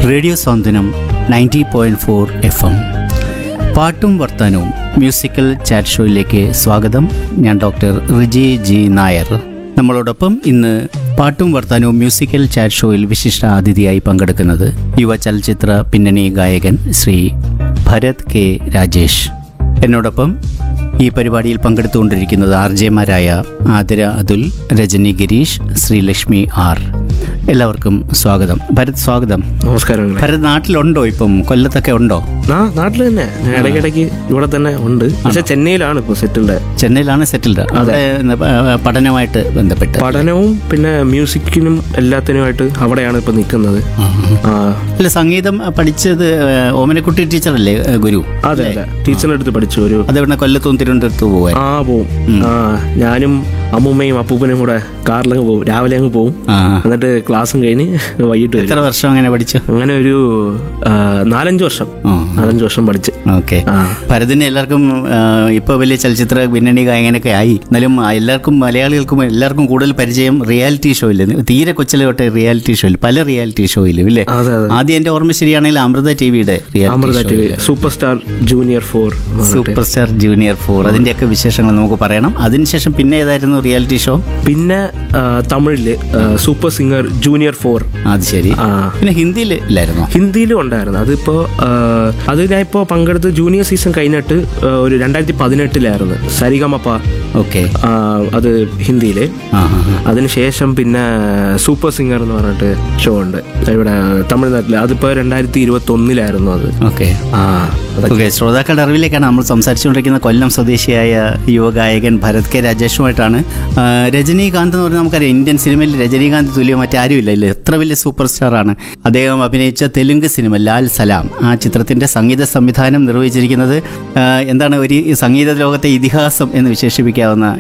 Radio Santhwanam ninety point four F M പാട്ടും വർത്താനവും musical chat ഷോയിലേക്ക് സ്വാഗതം ഞാൻ ഡോക്ടർ റിജി ജി നായർ നമ്മളോടൊപ്പം ഇന്ന് പാട്ടും വർത്താനവും മ്യൂസിക്കൽ ചാറ്റ് ഷോയിൽ വിശിഷ്ട അതിഥിയായി പങ്കെടുക്കുന്നത് യുവ ചലച്ചിത്ര പിന്നണി ഗായകൻ ശ്രീ ഭരത് കെ രാജേഷ് എന്നോടൊപ്പം ഈ പരിപാടിയിൽ പങ്കെടുത്തുകൊണ്ടിരിക്കുന്നത് ആർ ജെമാരായ ആതിര അതുൽ രജനി ഗിരീഷ് ശ്രീലക്ഷ്മി ആർ എല്ലാവർക്കും സ്വാഗതം ഭരത് സ്വാഗതം നമസ്കാരം ഭരത് നാട്ടിലുണ്ടോ ഇപ്പം കൊല്ലത്തൊക്കെ ഉണ്ടോ ആ നാട്ടിൽ തന്നെ ഞാൻ ഇടയ്ക്കിടയ്ക്ക് ഇവിടെ തന്നെ ഉണ്ട് പക്ഷെ ചെന്നൈയിലാണ് ഇപ്പോൾ സെറ്റിൽഡ് ചെന്നൈയിലാണ് സെറ്റിൽഡ് അവിടെ പ- പഠനവുമായിട്ട് ബന്ധപ്പെട്ട് പഠനവും പിന്നെ മ്യൂസിക്കിനും എല്ലാത്തിനുമായിട്ട് അവിടെയാണ് ഇപ്പൊ നിൽക്കുന്നത് ആ അല്ല സംഗീതം പഠിച്ചത് ഏഹ്, ഓമനക്കുട്ടി ടീച്ചറല്ലേ ഏഹ്, ഗുരു അതെ അതെ ടീച്ചറിന്റെ അടുത്ത് പഠിച്ചു ഒരു അതെവിടെ കൊല്ലത്തും തിരുവനന്തപുരത്ത് പോവാൻ ആ പോവും ആ ഞാനും അമ്മൂമ്മയും അപ്പൂപ്പനും കൂടെ കാറിലങ്ങ് പോവും രാവിലെ അങ്ങ് പോവും ആ എന്നിട്ട് ക്ലാസ്സും കഴിഞ്ഞ് വൈകിട്ട് വരും എത്ര വർഷം അങ്ങനെ പഠിച്ചു അങ്ങനെ ഒരു ആ, നാലഞ്ച് വർഷം ആ നാലഞ്ച് വർഷം പഠിച്ച് ഓക്കെ ആ ഭരതിന് എല്ലാവർക്കും ഇപ്പോൾ വലിയ ചലച്ചിത്ര പിന്നണി ഗായകനൊക്കെ ആയി എന്നാലും ആ, എല്ലാവർക്കും മലയാളികൾക്കും എല്ലാവർക്കും കൂടുതൽ പരിചയം റിയാലിറ്റി ഷോയിൽ തീരെ കൊച്ചിലെ തൊട്ട് റിയാലിറ്റി ഷോയിൽ പല റിയാലിറ്റി ഷോയിലും ഇല്ലേ അതെ അതെ ആദ്യം എൻ്റെ ഓർമ്മ ശരിയാണെങ്കിൽ അമൃത ടി വിയുടെ Amrita T V super star junior four super star junior four അതിൻ്റെയൊക്കെ വിശേഷങ്ങൾ നമുക്ക് പറയണം അതിനുശേഷം പിന്നെ ഏതായിരുന്നു റിയാലിറ്റി ഷോ പിന്നെ ആ, തമിഴില് ആ, സൂപ്പർ സിംഗർ ജൂനിയർ ഫോർ അത് ശരി ആ പിന്നെ ഹിന്ദിയിൽ ഇല്ലായിരുന്നോ ഹിന്ദിയിലും ഉണ്ടായിരുന്നു അതിപ്പോ ആ, അത് ഞാൻ ഇപ്പോൾ പങ്കെടുത്ത് ജൂനിയർ സീസൺ കഴിഞ്ഞിട്ട് ആ, ഒരു രണ്ടായിരത്തി പതിനെട്ടിലായിരുന്നു സരിഗമപ്പ ഓക്കെ ആ, അത് ഹിന്ദിയില് ആ ആ ആ. അതിനുശേഷം പിന്നെ സൂപ്പർ സിംഗർ എന്ന് പറഞ്ഞിട്ട് ഷോ ഉണ്ട് ഇവിടെ തമിഴ്നാട്ടിൽ അതിപ്പോ രണ്ടായിരത്തി ഇരുപത്തി ഒന്നിലായിരുന്നു അത് ഓക്കെ ആ ഓക്കെ ശ്രോതാക്കളുടെ അറിവിലേക്കാണ് നമ്മൾ സംസാരിച്ചുകൊണ്ടിരിക്കുന്ന കൊല്ലം സ്വദേശിയായ യുവഗായകൻ ഭരത് കെ രാജേഷുമായിട്ടാണ് ആ, രജനീകാന്ത് എന്ന് പറഞ്ഞാൽ നമുക്കറിയാം ഇന്ത്യൻ സിനിമയിൽ രജനീകാന്ത് തുല്യം മറ്റാരുമില്ല ഇല്ലേ എത്ര വലിയ സൂപ്പർ സ്റ്റാറാണ് അദ്ദേഹം അഭിനയിച്ച തെലുങ്ക് സിനിമ ലാൽ സലാം ആ ചിത്രത്തിന്റെ സംഗീത സംവിധാനം നിർവഹിച്ചിരിക്കുന്നത് ആ, എന്താണ് ഒരു ഈ സംഗീത ലോകത്തെ ഇതിഹാസം എന്ന് വിശേഷിപ്പിക്കാവുന്ന